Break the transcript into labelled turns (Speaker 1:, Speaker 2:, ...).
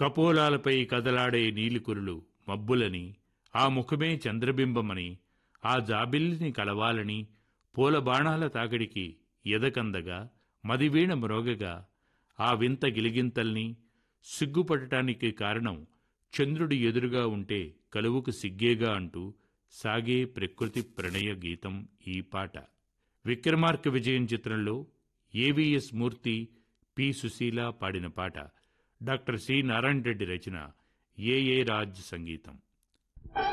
Speaker 1: కపోలాలపై కదలాడే నీలికురులు మబ్బులని ఆ ముఖమే చంద్రబింబమని ఆ జాబిల్లిని కలవాలని పూల బాణాల తాకిడికి ఎదకందగా మదివీణ మ్రోగగా ఆ వింత గిలిగింతల్ని సిగ్గుపడటానికి కారణం చంద్రుడి ఎదురుగా ఉంటే కలువుకు సిగ్గేగా అంటూ సాగే ప్రకృతి ప్రణయ గీతం ఈ పాట విక్రమార్క విజయం చిత్రంలో ఏవిఎస్ మూర్తి పి సుశీల పాడిన పాట డాక్టర్ సి నారాయణ రెడ్డి రచన ఏ ఏ రాజ్ సంగీతం